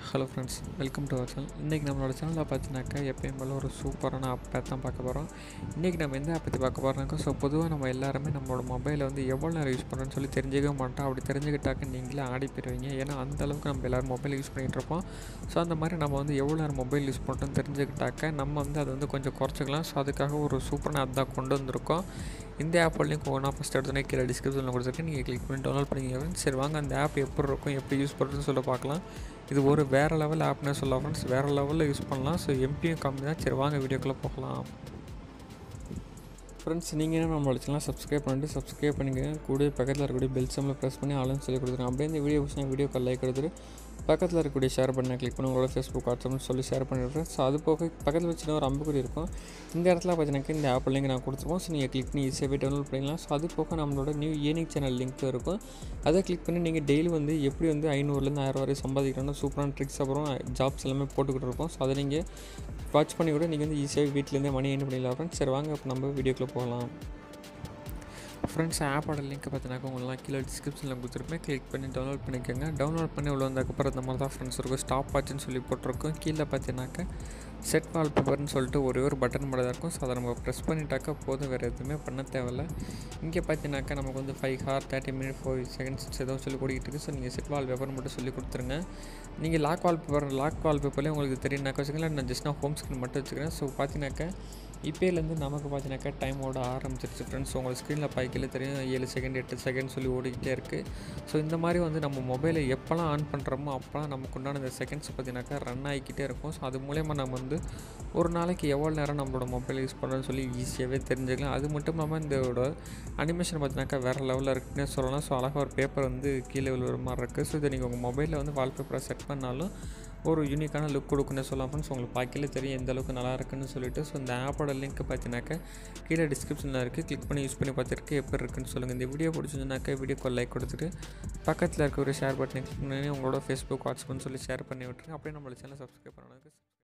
Hello friends welcome to our channel இன்றைக்கி நம்மளோட சேனலில் பார்த்தீங்கன்னாக்கா எப்பயும் போல ஒரு சூப்பரான ஆப் தான் பார்க்க போகிறோம் இன்றைக்கி நம்ம எந்த ஆப் பற்றி பார்க்க போகிறோம்னாக்கா ஸோ பொதுவாக நம்ம எல்லாருமே நம்மளோட மொபைலை வந்து எவ்வளோ நேரம் யூஸ் பண்ணுறோன்னு சொல்லி தெரிஞ்சுக்க மாட்டோம் அப்படி தெரிஞ்சுக்கிட்டாக்க நீங்களே ஆடி போயிடுவீங்க ஏன்னா அந்த அளவுக்கு நம்ம எல்லோரும் மொபைல் யூஸ் பண்ணிகிட்டு இருப்போம் ஸோ அந்த மாதிரி நம்ம வந்து எவ்வளோ நேரம் மொபைல் யூஸ் பண்ணுறோம்னு தெரிஞ்சுக்கிட்டாக்க நம்ம வந்து அதை வந்து கொஞ்சம் குறைச்சிக்கலாம் ஸோ அதுக்காக ஒரு சூப்பரான ஆப் தான் கொண்டு வந்திருக்கோம் இந்த ஆப் லிங்க் ஒன்றா ஃபஸ்ட் எடுத்தோன்னே கீழே டிஸ்கிரிப்ஷனில் கொடுத்துருக்கேன் நீங்கள் கிளிக் பண்ணி டவுன்லோட் பண்ணிங்க friends. சரி வாங்க அந்த ஆப் எப்படி இருக்கும் எப்படி யூஸ் பண்ணுறதுன்னு சொல்ல பார்க்கலாம் இது ஒரு வேறு லெவல் ஆப்னே சொல்லலாம் ஃப்ரெண்ட்ஸ் வேறு லெவலில் யூஸ் பண்ணலாம் ஸோ எம்பியும் கம்மி தான் சரி வாங்க வீடியோக்குள்ளே போகலாம் ஃப்ரெண்ட்ஸ் நீங்கள் என்ன நம்மளோட சேனல் சப்ஸ்கிரைப் பண்ணிட்டு சப்ஸ்கிரைப் பண்ணிக்கங்க கூட பக்கத்தில் இருக்கக்கூடிய பெல் சம்மில் ப்ரெஸ் பண்ணி ஆளுன்னு சொல்லி கொடுத்துருங்க அப்படியே இந்த வீடியோ பிடிச்சா வீடியோக்கு லைக் கொடுத்துட்டு பக்கத்தில் இருக்கக்கூடிய ஷேர் பண்ண கிளிக் பண்ணி உங்களோட ஃபேஸ்புக் வாட்ஸ்அப்னு சொல்லி ஷேர் பண்ணிடுறேன் ஸோ அது போக பக்கத்தில் வச்சுன்னா ஒரு அம்புக்குறி இருக்கும் இந்த இடத்துல பார்த்தீங்கன்னா இந்த ஆப் லிங்க் நான் கொடுத்துருப்போம் ஸோ நீங்கள் கிளிக் பண்ணி ஈஸியாகவே டவுன்லோட் பண்ணிக்கலாம் ஸோ அது போக நம்மளோட நியூ ஏனிக் சேனல் லிங்க் இருக்கும் அதை கிளிக் பண்ணி நீங்கள் டெய்லி வந்து எப்படி வந்து ஐநூறுலேருந்து ஆயிரம் வரை சம்பாதிக்கணும்னு சூப்பரான ட்ரிக்ஸ் அப்புறம் ஜாப்ஸ் எல்லாமே போட்டுக்கிட்டு இருப்போம் ஸோ அதை நீங்கள் வாட்ச் பண்ணி கூட நீங்கள் வந்து ஈஸியாக வீட்டிலேருந்தே மணி ஏர்ன் பண்ணிடலாம் ஃப்ரெண்ட்ஸ் சரி வாங்க இப்போ நம்ம வீடியோக்குள்ளே போகலாம் ஃப்ரெண்ட்ஸ் ஆப்போட லிங்க் பார்த்தீங்கன்னா உங்களெலாம் கீழே டிஸ்கிரிப்ஷனில் கொடுத்துருப்பேன் கிளிக் பண்ணி டவுன்லோட் பண்ணிக்கோங்க டவுன்லோட் பண்ணி உள்ள வந்ததுக்கப்புறம் இந்த மாதிரி தான் ஃப்ரெண்ட்ஸ் இருக்கும் ஸ்டாப் வாட்ச்னு சொல்லி போட்டிருக்கோம் கீழே பார்த்தீங்கன்னாக்கா செட் வால் பேப்பர்னு சொல்லிட்டு ஒரே ஒரு பட்டன் மட்டும் தான் இருக்கும் ஸோ அதை நம்ம ப்ரெஸ் பண்ணிட்டாக்கா போதும் வேறு எதுவுமே பண்ண தேவையில்ல இங்கே பார்த்தீங்கன்னாக்கா நமக்கு வந்து five hour thirty minute four seconds ஏதோ சொல்லி ஓடிக்கிட்டு இருக்குது ஸோ நீங்கள் செட் வால் பேப்பர் மட்டும் சொல்லி கொடுத்துருங்க நீங்கள் லாக் வால் பேப்பர் லாக் வால் பேப்பர்லேயே உங்களுக்கு தெரியும்னாக்கா வச்சுக்கலாம் நான் ஜஸ்ட் நான் ஹோம் ஸ்க்ரீன் மட்டும் வச்சுக்கிறேன் ஸோ பார்த்தீங்கன்னாக்கா இப்போலேருந்து நமக்கு பார்த்தீங்கன்னாக்கா டைம் ஓட ஆரம்பிச்சிருச்சு ஃப்ரெண்ட்ஸ் உங்களுக்கு ஸ்க்ரீனில் பாய்க்கல தெரியும் ஏழு செகண்ட் எட்டு செகண்ட் சொல்லி ஓடிக்கிட்டே இருக்குது ஸோ இந்த மாதிரி வந்து நம்ம மொபைலை எப்போல்லாம் ஆன் பண்ணுறோமோ அப்போல்லாம் நமக்கு உண்டான இந்த செகண்ட்ஸ் பார்த்தீங்கன்னாக்கா ரன் ஆகிக்கிட்டே இருக்கும் ஸோ அது மூலயமா நம்ம வந்து ஒரு நாளைக்கு எவ்வளோ நேரம் நம்மளோட மொபைல் யூஸ் பண்ணுறோன்னு சொல்லி ஈஸியாகவே தெரிஞ்சுக்கலாம் அது மட்டும் இல்லாமல் இதோட அனிமேஷன் பார்த்தீங்கன்னாக்கா வேறு லெவலில் இருக்குன்னே சொல்லலாம் ஸோ அழகாக ஒரு பேப்பர் வந்து கீழே விழுற மாதிரி இருக்குது ஸோ இதை நீங்கள் உங்கள் மொபைலில் வந்து வால்பேப்பரை செட் பண்ணாலும் ஒரு யூனிக்கான லுக் கொடுக்குன்னு சொல்லலாம் ஃப்ரெண்ட்ஸ் உங்களுக்கு பார்க்கல தெரியும் எந்த அளவுக்கு நல்லா இருக்குன்னு சொல்லிட்டு ஸோ இந்த ஆப்போட லிங்க் பார்த்தீங்கன்னாக்கா கீழே டிஸ்கிரிப்ஷனில் இருக்குது கிளிக் பண்ணி யூஸ் பண்ணி பார்த்துருக்கு எப்படி இருக்குன்னு சொல்லுங்கள் இந்த வீடியோ பிடிச்சிருந்தாக்கா வீடியோக்கு லைக் கொடுத்துட்டு பக்கத்தில் இருக்க ஒரு ஷேர் பட்டனை கிளிக் பண்ணி உங்களோட ஃபேஸ்புக் வாட்ஸ்அப்னு சொல்லி ஷேர் பண்ணி விட்டுருங்க அப்படியே நம்மளோட சேனல் சப்ஸ்கிரைப் பண்ணணும்